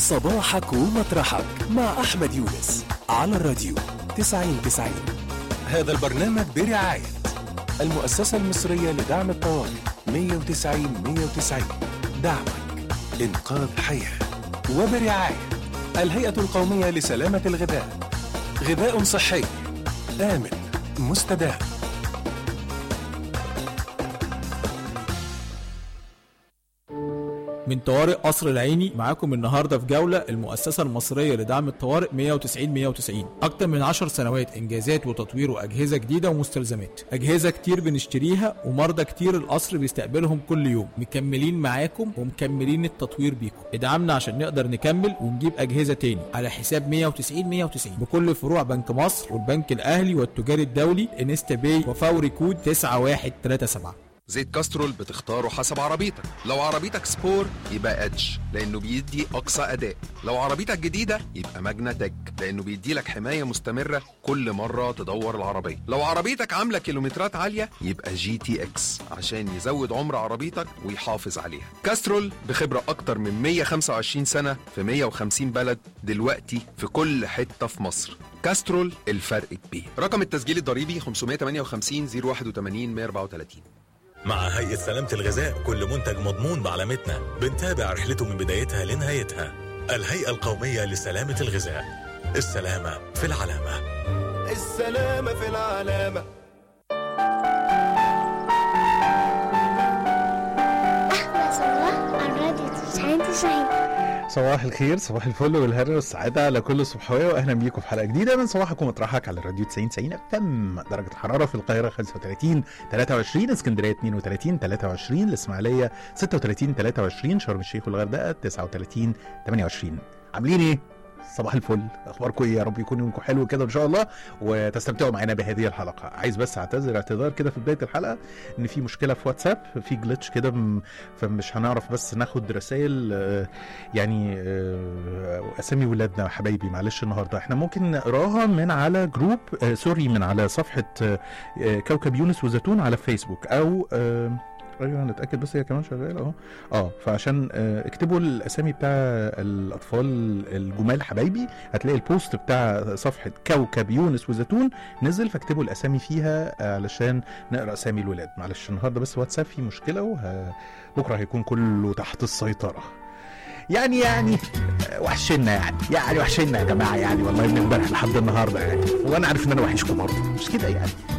صباحك ومطرحك مع أحمد يونس على الراديو 90 90 هذا البرنامج برعاية المؤسسة المصرية لدعم الطوارئ 190 190 دعمك إنقاذ حياة وبرعاية الهيئة القومية لسلامة الغذاء غذاء صحي آمن مستدام من طوارئ قصر العيني معاكم النهارده في جوله المؤسسه المصريه لدعم الطوارئ 190 190 اكتر من 10 سنوات انجازات وتطوير واجهزه جديده ومستلزمات اجهزه كتير بنشتريها ومرضى كتير القصر بيستقبلهم كل يوم مكملين معاكم ومكملين التطوير بيكم ادعمنا عشان نقدر نكمل ونجيب اجهزه تاني على حساب 190 190 بكل فروع بنك مصر والبنك الاهلي والتجاري الدولي انستا باي وفوري كود 9137 زيت كاسترول بتختاره حسب عربيتك لو عربيتك سبور يبقى ادج لانه بيدي اقصى اداء لو عربيتك جديده يبقى ماجنا تك لانه بيدي لك حمايه مستمره كل مره تدور العربيه لو عربيتك عامله كيلومترات عاليه يبقى جي تي اكس عشان يزود عمر عربيتك ويحافظ عليها كاسترول بخبره اكتر من 125 سنه في 150 بلد دلوقتي في كل حته في مصر كاسترول الفرق كبير رقم التسجيل الضريبي 558 081 134 مع هيئة سلامة الغذاء كل منتج مضمون بعلامتنا بنتابع رحلته من بدايتها لنهايتها الهيئة القومية لسلامة الغذاء السلامة في العلامة السلامة في العلامة أحلى صباح على الراديو 90 90 صباح الخير صباح الفل والهنا والسعادة على كل صبحوية وأهلا بيكم في حلقة جديدة من صباحك ومطرحك على الراديو 90 90 تم درجة الحرارة في القاهرة 35 23 اسكندرية 32 23 الإسماعيلية 36 23 شرم الشيخ والغردقة 39 28 عاملين إيه؟ صباح الفل اخباركم ايه يا رب يكون يومكم حلو كده ان شاء الله وتستمتعوا معانا بهذه الحلقه عايز بس اعتذر اعتذار كده في بدايه الحلقه ان في مشكله في واتساب في جلitch كده م- فمش هنعرف بس ناخد رسائل آه، يعني آه، اسامي ولادنا حبايبي معلش النهارده احنا ممكن نقراها من على جروب آه، سوري من على صفحه آه، آه، كوكب يونس وزيتون على فيسبوك او آه، ايوه هنتاكد بس هي كمان شغاله اهو اه فعشان آه، اكتبوا الاسامي بتاع الاطفال الجمال حبايبي هتلاقي البوست بتاع صفحه كوكب يونس وزيتون نزل فاكتبوا الاسامي فيها آه، علشان نقرا اسامي الولاد معلش النهارده بس واتساب فيه مشكله وه... بكره هيكون كله تحت السيطره يعني يعني آه، وحشنا يعني يعني وحشنا يا جماعه يعني والله من امبارح لحد النهارده يعني وانا عارف ان انا وحشكم برضه مش كده يعني